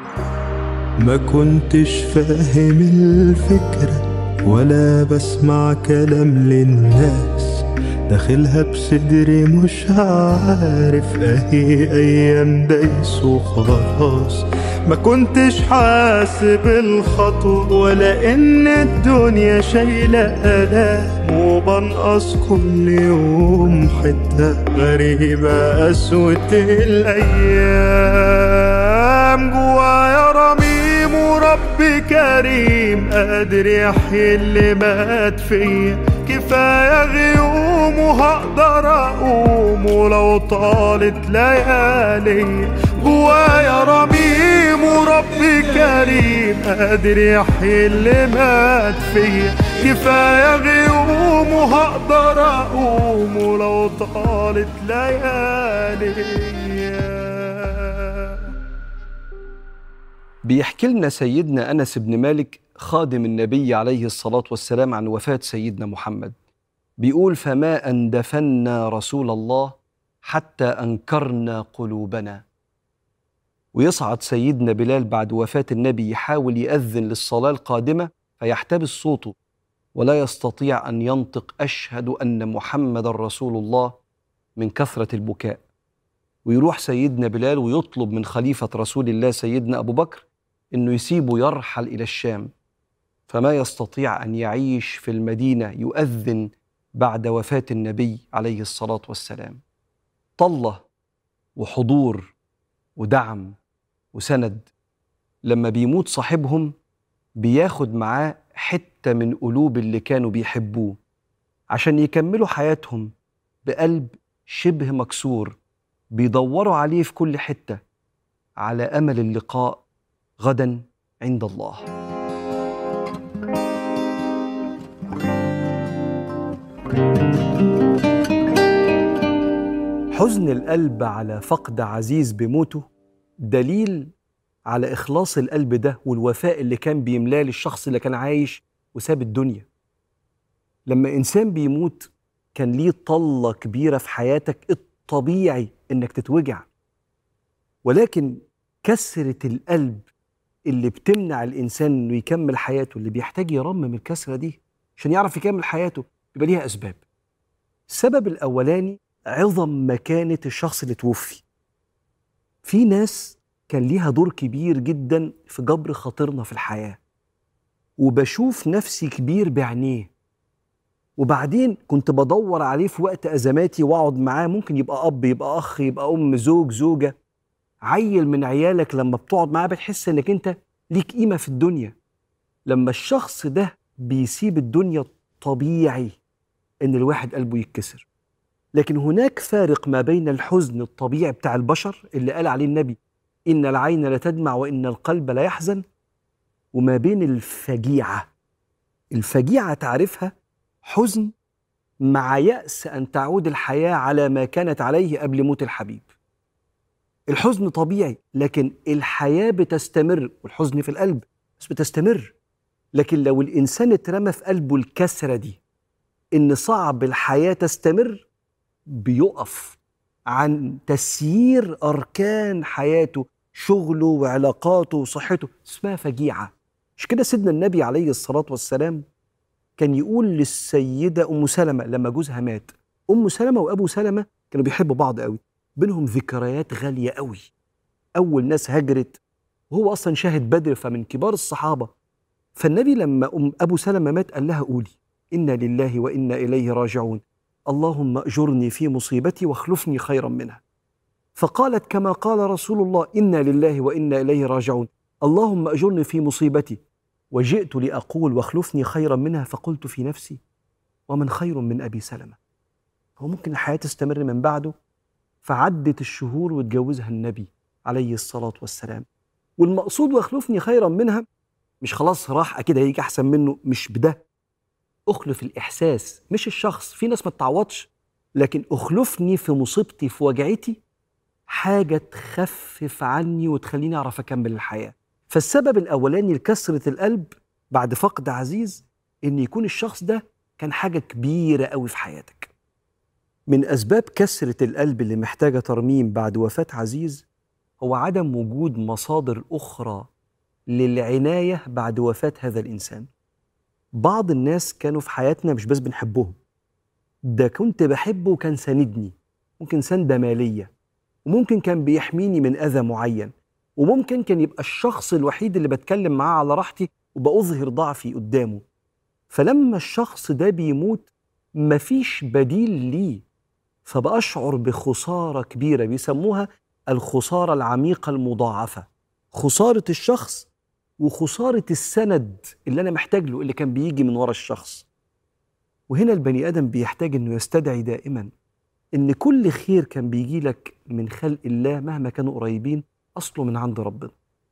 ما كنتش فاهم الفكرة ولا بسمع كلام للناس داخلها بصدري مش عارف اهي ايام دايس وخلاص ما كنتش حاسب الخطوة ولا ان الدنيا شايلة آلام وبنقص كل يوم حتة غريبة قسوة الأيام جوايا رميم ورب كريم قادر يحيي اللي مات فيا كفاية غيوم وهقدر أقوم ولو طالت ليالي جوايا رميم ورب كريم قادر يحيي اللي مات فيا كفاية غيوم وهقدر أقوم ولو طالت ليالي بيحكي لنا سيدنا انس بن مالك خادم النبي عليه الصلاه والسلام عن وفاه سيدنا محمد بيقول فما ان دفنا رسول الله حتى انكرنا قلوبنا ويصعد سيدنا بلال بعد وفاه النبي يحاول ياذن للصلاه القادمه فيحتبس صوته ولا يستطيع ان ينطق اشهد ان محمد رسول الله من كثره البكاء ويروح سيدنا بلال ويطلب من خليفه رسول الله سيدنا ابو بكر انه يسيبه يرحل الى الشام فما يستطيع ان يعيش في المدينه يؤذن بعد وفاه النبي عليه الصلاه والسلام طله وحضور ودعم وسند لما بيموت صاحبهم بياخد معاه حته من قلوب اللي كانوا بيحبوه عشان يكملوا حياتهم بقلب شبه مكسور بيدوروا عليه في كل حته على امل اللقاء غدا عند الله حزن القلب على فقد عزيز بموته دليل على اخلاص القلب ده والوفاء اللي كان بيملاه للشخص اللي كان عايش وساب الدنيا لما انسان بيموت كان ليه طله كبيره في حياتك الطبيعي انك تتوجع ولكن كسره القلب اللي بتمنع الانسان انه يكمل حياته اللي بيحتاج يرمم الكسره دي عشان يعرف يكمل حياته يبقى ليها اسباب السبب الاولاني عظم مكانه الشخص اللي توفي في ناس كان ليها دور كبير جدا في جبر خاطرنا في الحياه وبشوف نفسي كبير بعينيه وبعدين كنت بدور عليه في وقت ازماتي واقعد معاه ممكن يبقى اب يبقى اخ يبقى ام زوج زوجه عيل من عيالك لما بتقعد معاه بتحس انك انت ليك قيمه في الدنيا لما الشخص ده بيسيب الدنيا طبيعي ان الواحد قلبه يتكسر لكن هناك فارق ما بين الحزن الطبيعي بتاع البشر اللي قال عليه النبي ان العين لتدمع وان القلب لا يحزن وما بين الفجيعه الفجيعه تعرفها حزن مع ياس ان تعود الحياه على ما كانت عليه قبل موت الحبيب الحزن طبيعي لكن الحياه بتستمر والحزن في القلب بس بتستمر لكن لو الانسان اترمى في قلبه الكسره دي ان صعب الحياه تستمر بيقف عن تسيير اركان حياته شغله وعلاقاته وصحته اسمها فجيعه مش كده سيدنا النبي عليه الصلاه والسلام كان يقول للسيده ام سلمه لما جوزها مات ام سلمه وابو سلمه كانوا بيحبوا بعض قوي بينهم ذكريات غاليه قوي اول ناس هجرت وهو اصلا شاهد بدر فمن كبار الصحابه فالنبي لما ام ابو سلمه مات قال لها قولي انا لله وانا اليه راجعون اللهم اجرني في مصيبتي واخلفني خيرا منها فقالت كما قال رسول الله انا لله وانا اليه راجعون اللهم اجرني في مصيبتي وجئت لاقول واخلفني خيرا منها فقلت في نفسي ومن خير من ابي سلمه هو ممكن الحياه تستمر من بعده فعدت الشهور واتجوزها النبي عليه الصلاه والسلام والمقصود واخلفني خيرا منها مش خلاص راح اكيد هيجي احسن منه مش بده اخلف الاحساس مش الشخص في ناس ما تتعوضش لكن اخلفني في مصيبتي في وجعتي حاجه تخفف عني وتخليني اعرف اكمل الحياه فالسبب الاولاني لكسره القلب بعد فقد عزيز ان يكون الشخص ده كان حاجه كبيره قوي في حياتك من اسباب كسره القلب اللي محتاجه ترميم بعد وفاه عزيز هو عدم وجود مصادر اخرى للعنايه بعد وفاه هذا الانسان بعض الناس كانوا في حياتنا مش بس بنحبهم ده كنت بحبه وكان ساندني ممكن سندة مالية وممكن كان بيحميني من أذى معين وممكن كان يبقى الشخص الوحيد اللي بتكلم معاه على راحتي وبأظهر ضعفي قدامه فلما الشخص ده بيموت مفيش بديل ليه فبأشعر بخسارة كبيرة بيسموها الخسارة العميقة المضاعفة خسارة الشخص وخسارة السند اللي أنا محتاج له اللي كان بيجي من ورا الشخص وهنا البني آدم بيحتاج إنه يستدعي دائما إن كل خير كان بيجي لك من خلق الله مهما كانوا قريبين أصله من عند ربنا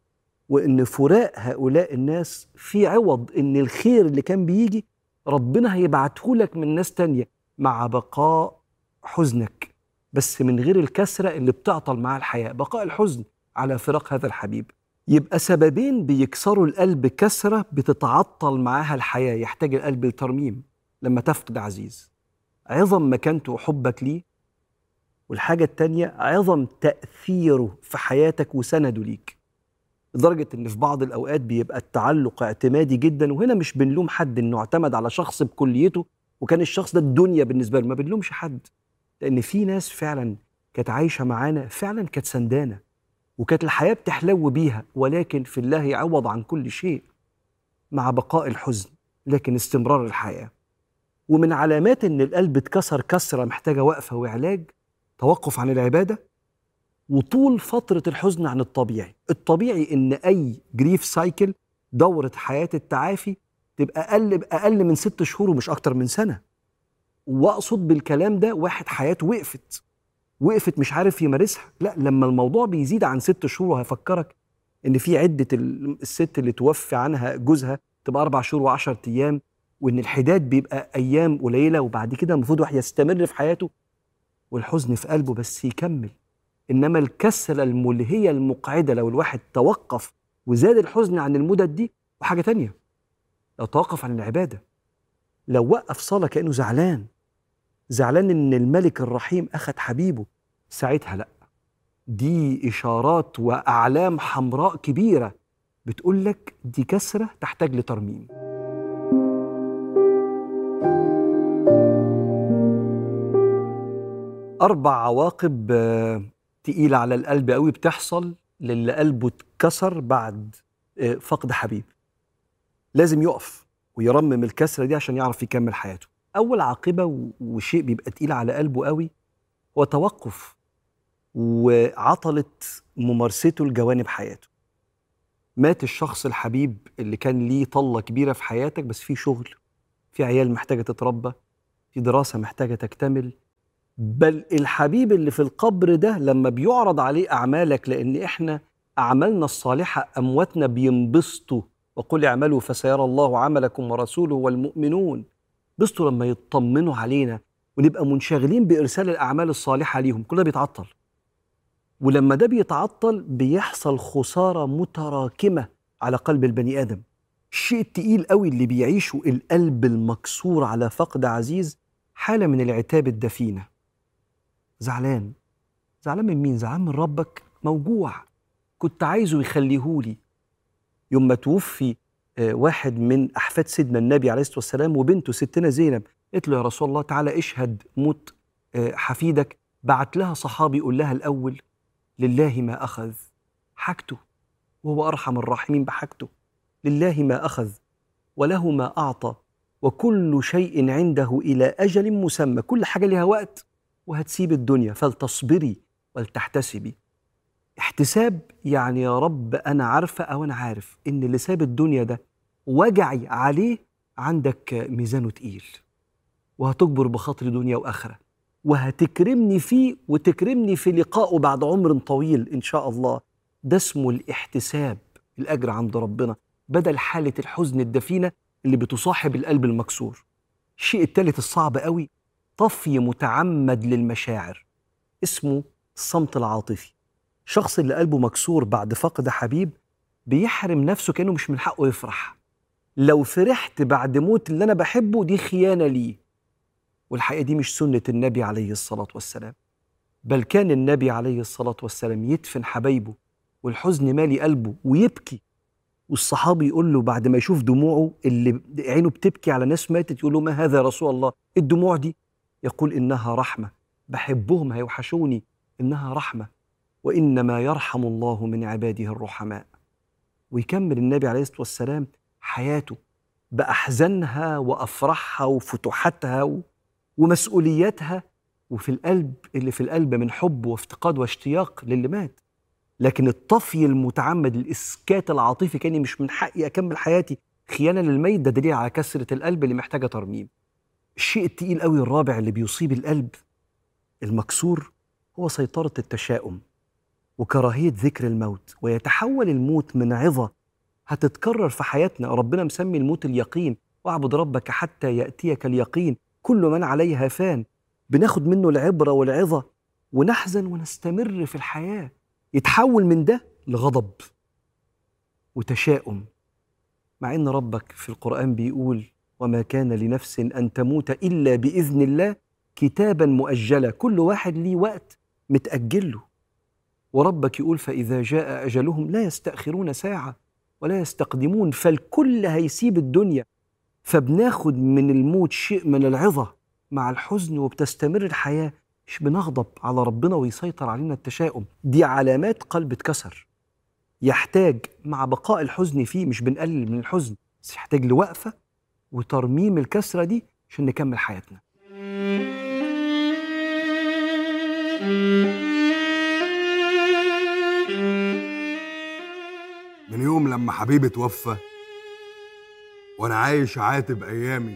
وإن فراق هؤلاء الناس في عوض إن الخير اللي كان بيجي ربنا هيبعته لك من ناس تانية مع بقاء حزنك بس من غير الكسرة اللي بتعطل معاه الحياة بقاء الحزن على فراق هذا الحبيب يبقى سببين بيكسروا القلب كسرة بتتعطل معاها الحياة يحتاج القلب لترميم لما تفقد عزيز عظم مكانته وحبك ليه والحاجة التانية عظم تأثيره في حياتك وسنده ليك لدرجة إن في بعض الأوقات بيبقى التعلق اعتمادي جدا وهنا مش بنلوم حد إنه اعتمد على شخص بكليته وكان الشخص ده الدنيا بالنسبة له ما بنلومش حد لأن في ناس فعلا كانت عايشة معانا فعلا كانت سندانة وكانت الحياة بتحلو بيها ولكن في الله يعوض عن كل شيء مع بقاء الحزن لكن استمرار الحياة ومن علامات إن القلب اتكسر كسرة محتاجة وقفة وعلاج توقف عن العبادة وطول فترة الحزن عن الطبيعي الطبيعي إن أي جريف سايكل دورة حياة التعافي تبقى أقل أقل من ست شهور ومش أكتر من سنة وأقصد بالكلام ده واحد حياته وقفت وقفت مش عارف يمارسها لا لما الموضوع بيزيد عن ست شهور وهفكرك ان في عده ال- الست اللي توفي عنها جوزها تبقى اربع شهور وعشرة ايام وان الحداد بيبقى ايام قليله وبعد كده المفروض واحد يستمر في حياته والحزن في قلبه بس يكمل انما الكسره الملهيه المقعده لو الواحد توقف وزاد الحزن عن المدد دي وحاجه تانية لو توقف عن العباده لو وقف صلاه كانه زعلان زعلان ان الملك الرحيم اخذ حبيبه ساعتها لا دي اشارات واعلام حمراء كبيره بتقول لك دي كسره تحتاج لترميم اربع عواقب آه، تقيله على القلب قوي بتحصل للي قلبه اتكسر بعد آه، فقد حبيب لازم يقف ويرمم الكسره دي عشان يعرف يكمل حياته اول عاقبه و- وشيء بيبقى تقيل على قلبه قوي هو توقف وعطلة ممارسته لجوانب حياته مات الشخص الحبيب اللي كان ليه طلة كبيرة في حياتك بس في شغل في عيال محتاجة تتربى في دراسة محتاجة تكتمل بل الحبيب اللي في القبر ده لما بيعرض عليه أعمالك لأن إحنا أعمالنا الصالحة أمواتنا بينبسطوا وقل اعملوا فسيرى الله عملكم ورسوله والمؤمنون بسطوا لما يطمنوا علينا ونبقى منشغلين بإرسال الأعمال الصالحة ليهم كل ده بيتعطل ولما ده بيتعطل بيحصل خسارة متراكمة على قلب البني آدم الشيء التقيل قوي اللي بيعيشه القلب المكسور على فقد عزيز حالة من العتاب الدفينة زعلان زعلان من مين؟ زعلان من ربك موجوع كنت عايزه يخليهولي يوم ما توفي آه، واحد من أحفاد سيدنا النبي عليه الصلاة والسلام وبنته ستنا زينب قالت له يا رسول الله تعالى اشهد موت آه، حفيدك بعت لها صحابي يقول لها الأول لله ما أخذ حاجته وهو أرحم الراحمين بحاجته لله ما أخذ وله ما أعطى وكل شيء عنده إلى أجل مسمى كل حاجة لها وقت وهتسيب الدنيا فلتصبري ولتحتسبي احتساب يعني يا رب أنا عارفة أو أنا عارف إن اللي ساب الدنيا ده وجعي عليه عندك ميزانه تقيل وهتجبر بخاطر دنيا وآخرة وهتكرمني فيه وتكرمني في لقائه بعد عمر طويل إن شاء الله ده اسمه الاحتساب الأجر عند ربنا بدل حالة الحزن الدفينة اللي بتصاحب القلب المكسور الشيء الثالث الصعب قوي طفي متعمد للمشاعر اسمه الصمت العاطفي الشخص اللي قلبه مكسور بعد فقد حبيب بيحرم نفسه كأنه مش من حقه يفرح لو فرحت بعد موت اللي أنا بحبه دي خيانة ليه والحقيقة دي مش سنة النبي عليه الصلاة والسلام بل كان النبي عليه الصلاة والسلام يدفن حبايبه والحزن مالي قلبه ويبكي والصحابي يقول له بعد ما يشوف دموعه اللي عينه بتبكي على ناس ماتت يقول له ما هذا يا رسول الله إيه الدموع دي يقول إنها رحمة بحبهم هيوحشوني إنها رحمة وإنما يرحم الله من عباده الرحماء ويكمل النبي عليه الصلاة والسلام حياته بأحزانها وأفراحها وفتوحاتها و- ومسؤولياتها وفي القلب اللي في القلب من حب وافتقاد واشتياق للي مات لكن الطفي المتعمد الإسكات العاطفي كاني مش من حقي أكمل حياتي خيانة للميت ده دليل على كسرة القلب اللي محتاجة ترميم الشيء التقيل قوي الرابع اللي بيصيب القلب المكسور هو سيطرة التشاؤم وكراهية ذكر الموت ويتحول الموت من عظة هتتكرر في حياتنا ربنا مسمي الموت اليقين واعبد ربك حتى يأتيك اليقين كل من عليها فان بناخد منه العبرة والعظة ونحزن ونستمر في الحياة يتحول من ده لغضب وتشاؤم مع ان ربك في القرآن بيقول وما كان لنفس أن تموت إلا بإذن الله كتابا مؤجلا كل واحد ليه وقت متأجل له وربك يقول فإذا جاء أجلهم لا يستأخرون ساعة ولا يستقدمون فالكل هيسيب الدنيا فبناخد من الموت شيء من العظة مع الحزن وبتستمر الحياة مش بنغضب على ربنا ويسيطر علينا التشاؤم دي علامات قلب اتكسر يحتاج مع بقاء الحزن فيه مش بنقلل من الحزن بس يحتاج لوقفة وترميم الكسرة دي عشان نكمل حياتنا من يوم لما حبيبي توفى وانا عايش عاتب ايامي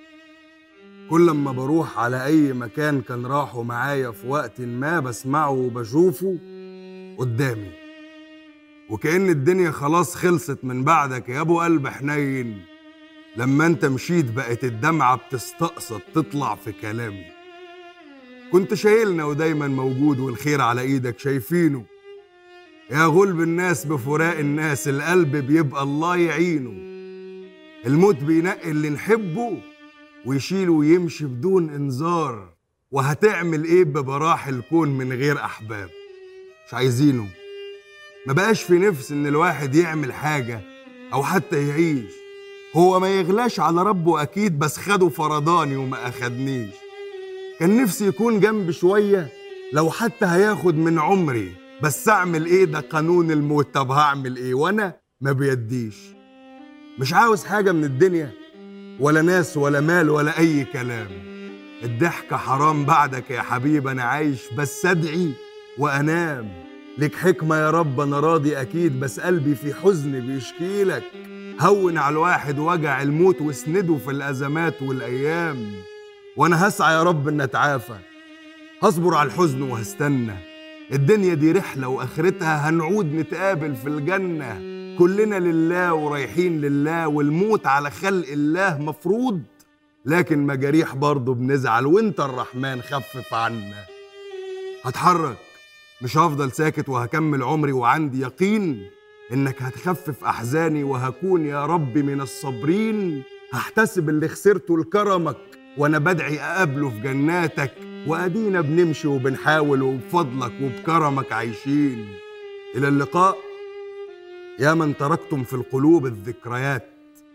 كل لما بروح على اي مكان كان راحوا معايا في وقت ما بسمعه وبشوفه قدامي وكأن الدنيا خلاص خلصت من بعدك يا ابو قلب حنين لما انت مشيت بقت الدمعة بتستقصد تطلع في كلامي كنت شايلنا ودايما موجود والخير على ايدك شايفينه يا غلب الناس بفراق الناس القلب بيبقى الله يعينه الموت بينقي اللي نحبه ويشيله ويمشي بدون انذار وهتعمل ايه ببراح الكون من غير احباب مش عايزينه ما بقاش في نفس ان الواحد يعمل حاجة او حتى يعيش هو ما يغلاش على ربه اكيد بس خده فرداني وما اخدنيش كان نفسي يكون جنبي شوية لو حتى هياخد من عمري بس اعمل ايه ده قانون الموت طب هعمل ايه وانا ما بيديش مش عاوز حاجة من الدنيا ولا ناس ولا مال ولا اي كلام الضحكة حرام بعدك يا حبيب انا عايش بس ادعي وانام لك حكمة يا رب انا راضي اكيد بس قلبي في حزن بيشكيلك هون على الواحد وجع الموت واسنده في الازمات والايام وانا هسعى يا رب ان اتعافى هصبر على الحزن وهستنى الدنيا دي رحلة واخرتها هنعود نتقابل في الجنة كلنا لله ورايحين لله والموت على خلق الله مفروض لكن مجاريح برضه بنزعل وانت الرحمن خفف عنا هتحرك مش هفضل ساكت وهكمل عمري وعندي يقين انك هتخفف احزاني وهكون يا رب من الصابرين هحتسب اللي خسرته لكرمك وانا بدعي اقابله في جناتك وادينا بنمشي وبنحاول وبفضلك وبكرمك عايشين الى اللقاء يا من تركتم في القلوب الذكريات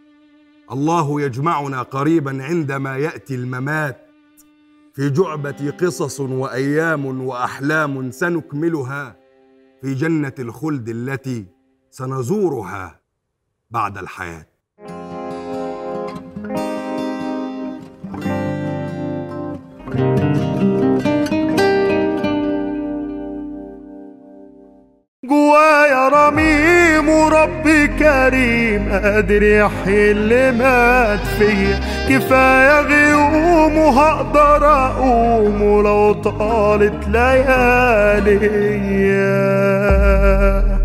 الله يجمعنا قريبا عندما ياتي الممات في جعبة قصص وأيام وأحلام سنكملها في جنة الخلد التي سنزورها بعد الحياة جوايا رميم وربي كريم قادر يحيي اللي مات فيا كفاية غيوم وهقدر أقوم ولو طالت ليالي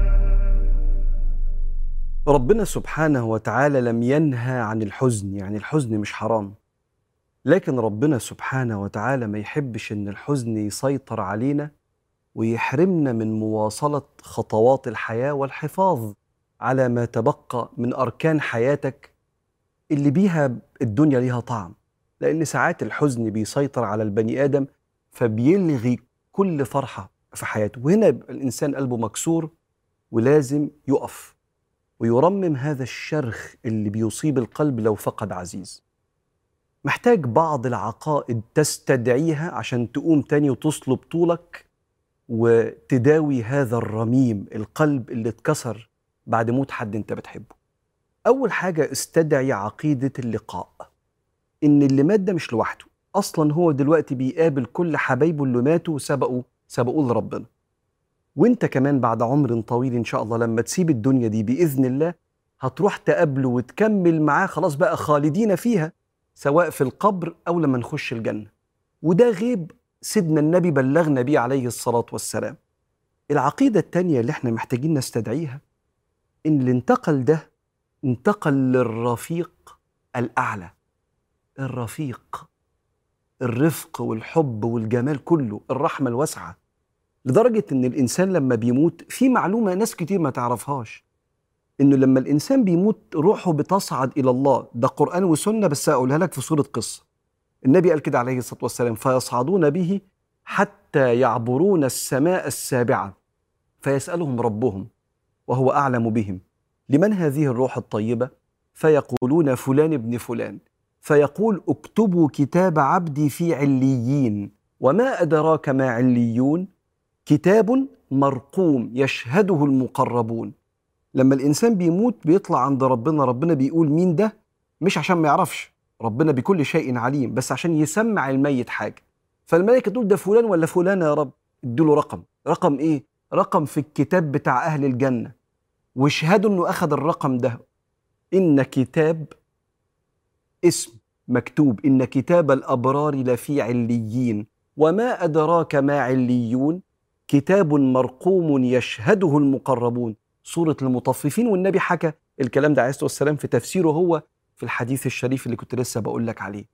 ربنا سبحانه وتعالى لم ينهى عن الحزن يعني الحزن مش حرام لكن ربنا سبحانه وتعالى ما يحبش ان الحزن يسيطر علينا ويحرمنا من مواصلة خطوات الحياة والحفاظ على ما تبقى من أركان حياتك اللي بيها الدنيا ليها طعم لأن ساعات الحزن بيسيطر على البني آدم فبيلغي كل فرحة في حياته وهنا يبقى الإنسان قلبه مكسور ولازم يقف ويرمم هذا الشرخ اللي بيصيب القلب لو فقد عزيز محتاج بعض العقائد تستدعيها عشان تقوم تاني وتصلب طولك وتداوي هذا الرميم القلب اللي اتكسر بعد موت حد انت بتحبه اول حاجه استدعي عقيده اللقاء ان اللي مات ده مش لوحده اصلا هو دلوقتي بيقابل كل حبايبه اللي ماتوا وسبقوا سبقوا لربنا وانت كمان بعد عمر طويل ان شاء الله لما تسيب الدنيا دي باذن الله هتروح تقابله وتكمل معاه خلاص بقى خالدين فيها سواء في القبر او لما نخش الجنه وده غيب سيدنا النبي بلغنا بيه عليه الصلاه والسلام العقيده التانيه اللي احنا محتاجين نستدعيها ان اللي انتقل ده انتقل للرفيق الاعلى الرفيق الرفق والحب والجمال كله الرحمه الواسعه لدرجه ان الانسان لما بيموت في معلومه ناس كتير ما تعرفهاش انه لما الانسان بيموت روحه بتصعد الى الله ده قران وسنه بس اقولها لك في صوره قصه النبي قال كده عليه الصلاه والسلام فيصعدون به حتى يعبرون السماء السابعه فيسالهم ربهم وهو اعلم بهم لمن هذه الروح الطيبه فيقولون فلان ابن فلان فيقول اكتبوا كتاب عبدي في عليين وما ادراك ما عليون كتاب مرقوم يشهده المقربون لما الانسان بيموت بيطلع عند ربنا ربنا بيقول مين ده مش عشان ما يعرفش ربنا بكل شيء عليم بس عشان يسمع الميت حاجه فالملائكه تقول ده فلان ولا فلانه يا رب ادوا له رقم رقم ايه رقم في الكتاب بتاع اهل الجنه واشهدوا انه اخذ الرقم ده ان كتاب اسم مكتوب ان كتاب الابرار لفي عليين وما ادراك ما عليون كتاب مرقوم يشهده المقربون سوره المطففين والنبي حكى الكلام ده عليه الصلاه والسلام في تفسيره هو في الحديث الشريف اللي كنت لسه بقول لك عليه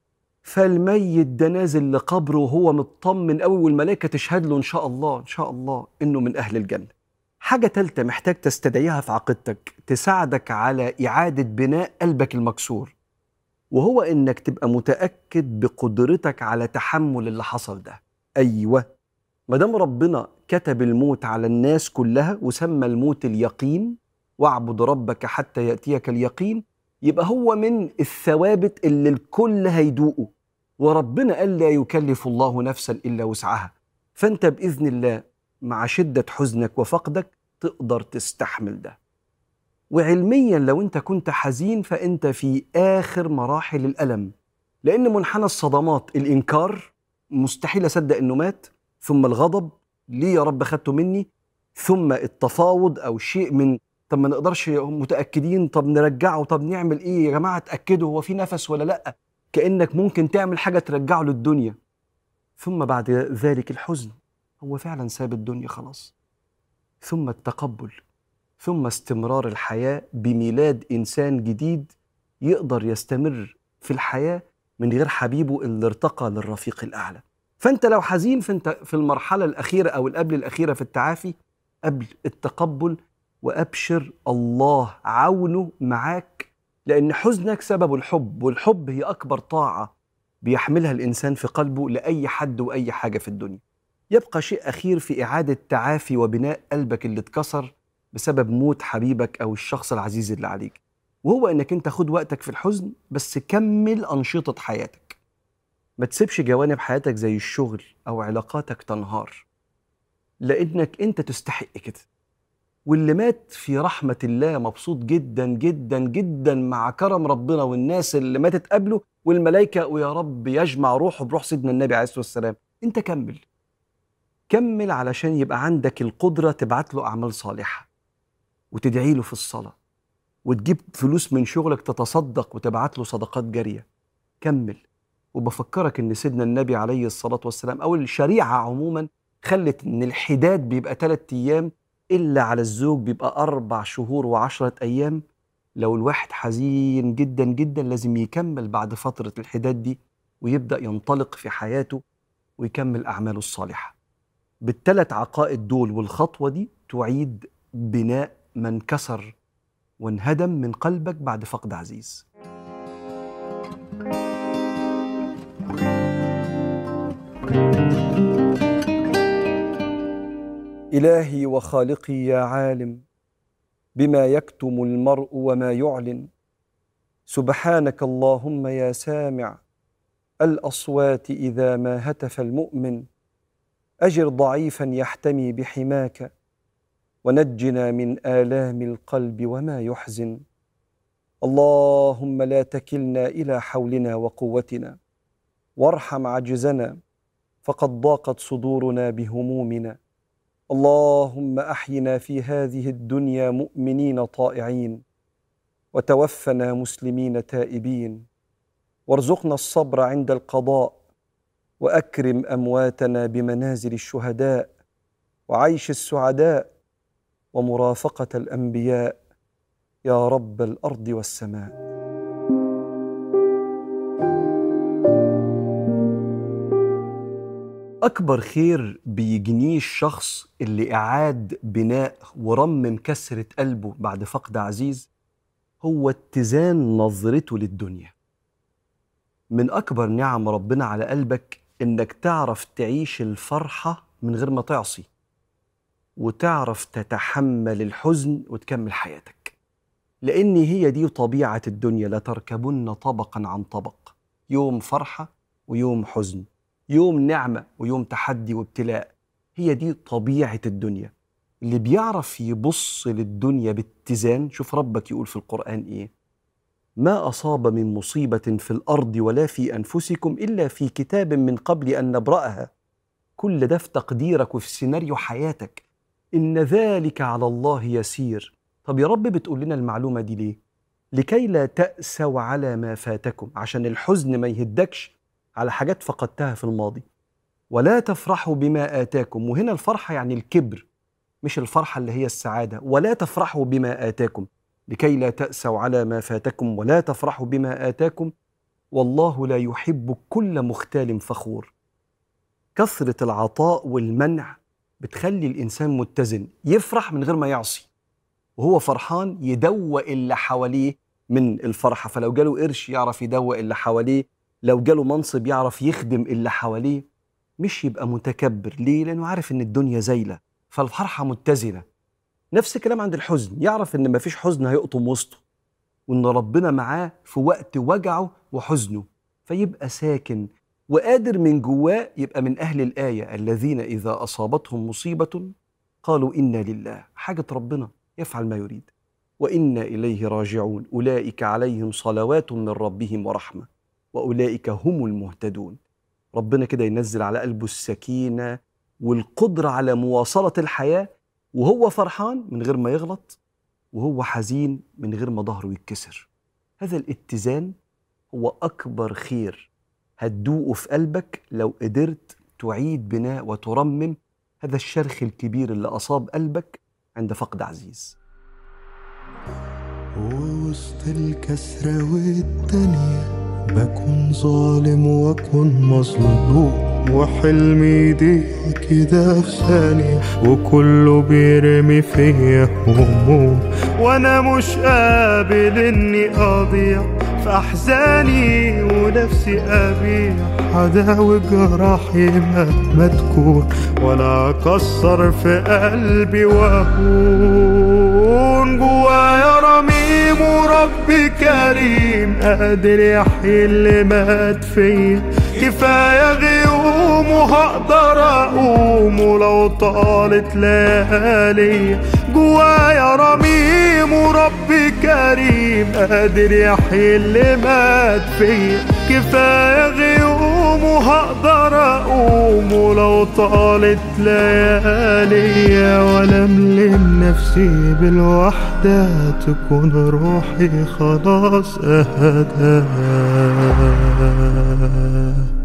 فالميت ده نازل لقبره وهو مطمن قوي والملائكه تشهد له ان شاء الله ان شاء الله انه من اهل الجنه حاجه ثالثه محتاج تستدعيها في عقيدتك تساعدك على اعاده بناء قلبك المكسور وهو انك تبقى متاكد بقدرتك على تحمل اللي حصل ده ايوه ما دام ربنا كتب الموت على الناس كلها وسمى الموت اليقين واعبد ربك حتى ياتيك اليقين يبقى هو من الثوابت اللي الكل هيدوقه وربنا قال لا يكلف الله نفسا الا وسعها فانت باذن الله مع شده حزنك وفقدك تقدر تستحمل ده وعلميا لو انت كنت حزين فانت في اخر مراحل الالم لان منحنى الصدمات الانكار مستحيل اصدق انه مات ثم الغضب ليه يا رب خدته مني ثم التفاوض او شيء من طب ما نقدرش متاكدين طب نرجعه طب نعمل ايه يا جماعه اتاكدوا هو في نفس ولا لا كانك ممكن تعمل حاجه ترجعه للدنيا ثم بعد ذلك الحزن هو فعلا ساب الدنيا خلاص ثم التقبل ثم استمرار الحياه بميلاد انسان جديد يقدر يستمر في الحياه من غير حبيبه اللي ارتقى للرفيق الاعلى فانت لو حزين فانت في المرحله الاخيره او القبل الاخيره في التعافي قبل التقبل وابشر الله عونه معاك لان حزنك سبب الحب والحب هي اكبر طاعه بيحملها الانسان في قلبه لاي حد واي حاجه في الدنيا يبقى شيء اخير في اعاده تعافي وبناء قلبك اللي اتكسر بسبب موت حبيبك او الشخص العزيز اللي عليك وهو انك انت خد وقتك في الحزن بس كمل انشطه حياتك ما تسيبش جوانب حياتك زي الشغل او علاقاتك تنهار لانك انت تستحق كده واللي مات في رحمة الله مبسوط جدا جدا جدا مع كرم ربنا والناس اللي ماتت قبله والملائكة ويا رب يجمع روحه بروح سيدنا النبي عليه الصلاة والسلام انت كمل كمل علشان يبقى عندك القدرة تبعت له أعمال صالحة وتدعي له في الصلاة وتجيب فلوس من شغلك تتصدق وتبعت له صدقات جارية كمل وبفكرك ان سيدنا النبي عليه الصلاة والسلام او الشريعة عموما خلت ان الحداد بيبقى ثلاثة ايام الا على الزوج بيبقى اربع شهور وعشرة ايام لو الواحد حزين جدا جدا لازم يكمل بعد فترة الحداد دي ويبدأ ينطلق في حياته ويكمل أعماله الصالحة بالثلاث عقائد دول والخطوة دي تعيد بناء من كسر وانهدم من قلبك بعد فقد عزيز الهي وخالقي يا عالم بما يكتم المرء وما يعلن سبحانك اللهم يا سامع الاصوات اذا ما هتف المؤمن اجر ضعيفا يحتمي بحماك ونجنا من الام القلب وما يحزن اللهم لا تكلنا الى حولنا وقوتنا وارحم عجزنا فقد ضاقت صدورنا بهمومنا اللهم احينا في هذه الدنيا مؤمنين طائعين وتوفنا مسلمين تائبين وارزقنا الصبر عند القضاء واكرم امواتنا بمنازل الشهداء وعيش السعداء ومرافقه الانبياء يا رب الارض والسماء أكبر خير بيجنيه الشخص اللي أعاد بناء ورمم كسرة قلبه بعد فقد عزيز هو اتزان نظرته للدنيا من أكبر نعم ربنا على قلبك إنك تعرف تعيش الفرحة من غير ما تعصي وتعرف تتحمل الحزن وتكمل حياتك لأن هي دي طبيعة الدنيا لتركبن طبقا عن طبق يوم فرحة ويوم حزن يوم نعمة ويوم تحدي وابتلاء هي دي طبيعة الدنيا اللي بيعرف يبص للدنيا باتزان شوف ربك يقول في القرآن إيه ما أصاب من مصيبة في الأرض ولا في أنفسكم إلا في كتاب من قبل أن نبرأها كل ده في تقديرك وفي سيناريو حياتك إن ذلك على الله يسير طب يا رب بتقول لنا المعلومة دي ليه؟ لكي لا تأسوا على ما فاتكم عشان الحزن ما يهدكش على حاجات فقدتها في الماضي ولا تفرحوا بما آتاكم وهنا الفرحة يعني الكبر مش الفرحة اللي هي السعادة ولا تفرحوا بما آتاكم لكي لا تأسوا على ما فاتكم ولا تفرحوا بما آتاكم والله لا يحب كل مختال فخور كثرة العطاء والمنع بتخلي الإنسان متزن يفرح من غير ما يعصي وهو فرحان يدوق اللي حواليه من الفرحة فلو جاله قرش يعرف يدوق اللي حواليه لو جاله منصب يعرف يخدم اللي حواليه مش يبقى متكبر ليه لانه عارف ان الدنيا زايله فالفرحه متزنه نفس الكلام عند الحزن يعرف ان مفيش حزن هيقطم وسطه وان ربنا معاه في وقت وجعه وحزنه فيبقى ساكن وقادر من جواه يبقى من اهل الايه الذين اذا اصابتهم مصيبه قالوا انا لله حاجه ربنا يفعل ما يريد وانا اليه راجعون اولئك عليهم صلوات من ربهم ورحمه واولئك هم المهتدون ربنا كده ينزل على قلبه السكينه والقدره على مواصله الحياه وهو فرحان من غير ما يغلط وهو حزين من غير ما ظهره يتكسر هذا الاتزان هو اكبر خير هتدوقه في قلبك لو قدرت تعيد بناء وترمم هذا الشرخ الكبير اللي اصاب قلبك عند فقد عزيز ووسط الكسرة والدنيا بكون ظالم واكون مظلوم وحلمي يضيق كده في ثانية وكله بيرمي فيا هموم وانا مش قابل اني اضيع في احزاني ونفسي ابيع هداوي جراحي مهما تكون ولا اكسر في قلبي واهون جوايا رميم وربي كريم قادر يحيي اللي مات فيا كفايه غيوم وهقدر اقوم ولو طالت ليالي جوايا رميم وربي كريم قادر يحيي اللي مات فيا كفايه غيوم وهقدر اقوم ولو طالت ليالي ولا ملم نفسي بالوحدة تكون روحي خلاص اهدى